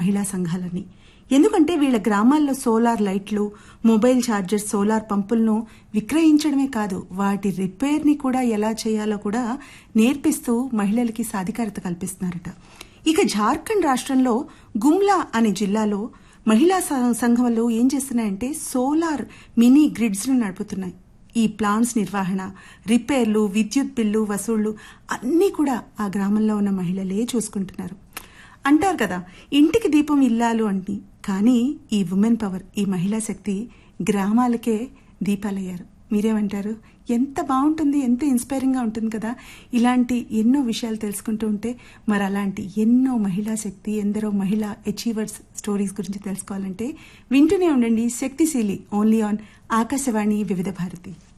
మహిళా సంఘాలని ఎందుకంటే వీళ్ళ గ్రామాల్లో సోలార్ లైట్లు మొబైల్ ఛార్జర్స్ సోలార్ పంపులను విక్రయించడమే కాదు వాటి రిపేర్ని కూడా ఎలా చేయాలో కూడా నేర్పిస్తూ మహిళలకి సాధికారత కల్పిస్తున్నారట ఇక జార్ఖండ్ రాష్ట్రంలో గుమ్లా అనే జిల్లాలో మహిళా స- సంఘాలు ఏం చేస్తున్నాయంటే సోలార్ మినీ గ్రిడ్స్ ను నడుపుతున్నాయి ఈ ప్లాంట్స్ నిర్వహణ రిపేర్లు విద్యుత్ బిల్లు వసూళ్లు అన్నీ కూడా ఆ గ్రామంలో ఉన్న మహిళలే చూసుకుంటున్నారు అంటారు కదా ఇంటికి దీపం ఇల్లాలు అని కానీ ఈ ఉమెన్ పవర్ ఈ మహిళా శక్తి గ్రామాలకే దీపాలయ్యారు మీరేమంటారు ఎంత బాగుంటుంది ఎంత ఇన్స్పైరింగ్ గా ఉంటుంది కదా ఇలాంటి ఎన్నో విషయాలు తెలుసుకుంటూ ఉంటే మరి అలాంటి ఎన్నో మహిళా శక్తి ఎందరో మహిళా అచీవర్స్ స్టోరీస్ గురించి తెలుసుకోవాలంటే వింటూనే ఉండండి శక్తిశీలి ఓన్లీ ఆన్ ఆకాశవాణి వివిధ భారతి